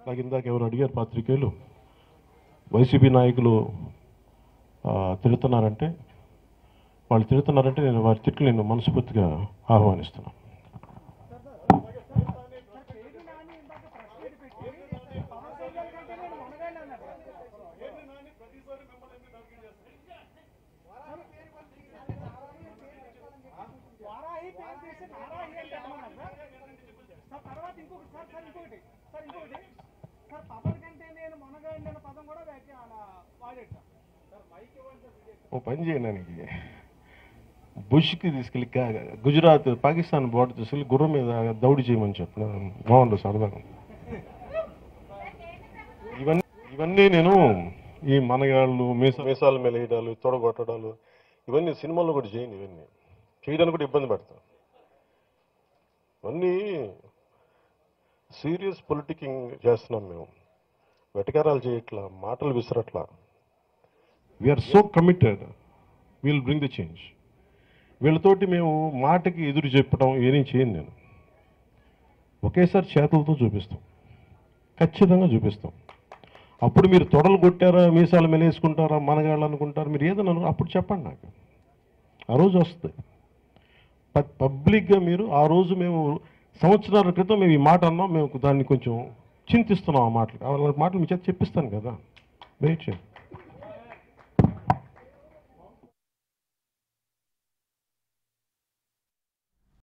నాకు ఇందాక ఎవరు అడిగారు పాత్రికేయులు వైసీపీ నాయకులు ఆ, తిడుతున్నారంటే వాళ్ళు తిడుతున్నారంటే నేను వారి తిట్లు నేను మనస్ఫూర్తిగా ఆహ్వానిస్తున్నాను వారాహి పేరు తీసి నారాహి అని పెట్టమన్నారు సార్ సార్ తర్వాత ఇంకొకటి సార్ సార్ ఇంకొకటి సార్ ఇంకొకటి సార్ పవన్ కంటే నేను మొనగాయండి అనే పదం కూడా వ్యాఖ్య అలా వాడాడు సార్ సార్ మైక్ ఇవ్వండి సార్ ఓ పని చేయడానికి బుష్కి తీసుకెళ్ళి గా- గుజరాత్ పాకిస్తాన్ బోర్డర్ తీసుకెళ్ళి గుర్రం మీద దౌడి చేయమని చెప్పిన బాగుండు సరదాగా ఇవన్నీ ఇవన్నీ నేను ఈ మనగాళ్ళు మీస మీసాలు మెలగడాలు తొడగొట్టడాలు ఇవన్నీ సినిమాల్లో కూడా చేయను ఇవన్నీ చేయడానికి కూడా ఇబ్బంది పడతాను ఇవన్నీ సీరియస్ పొలిటికింగ్ చేస్తున్నాం మేము వెటకారాలు చేయట్లా మాటలు విసరట్లా we are so committed will bring the change వీళ్ళతోటి మేము మాటకి ఎదురు చెప్పడం ఏమీ చేయను నేను ఒకేసారి చేతులతో చూపిస్తాం ఖచ్చితంగా చూపిస్తాం అప్పుడు మీరు తొడలు కొట్టారా మీసాలు మెలేసుకుంటారా మనగాళ్ళు అనుకుంటారా మీరు ఏదైనా అను- అప్పుడు చెప్పండి నాకు ఆ రోజు వస్తుంది ప- పబ్లిక్గా మీరు ఆ రోజు మేము సంవత్సరాల క్రితం మేము ఈ మాట అన్నాం మేము దాన్ని కొంచెం చింతిస్తున్నాం ఆ మాటలు ఆ మాటలు మీ చేత చెప్పిస్తాను కదా వెయిట్ చేయండి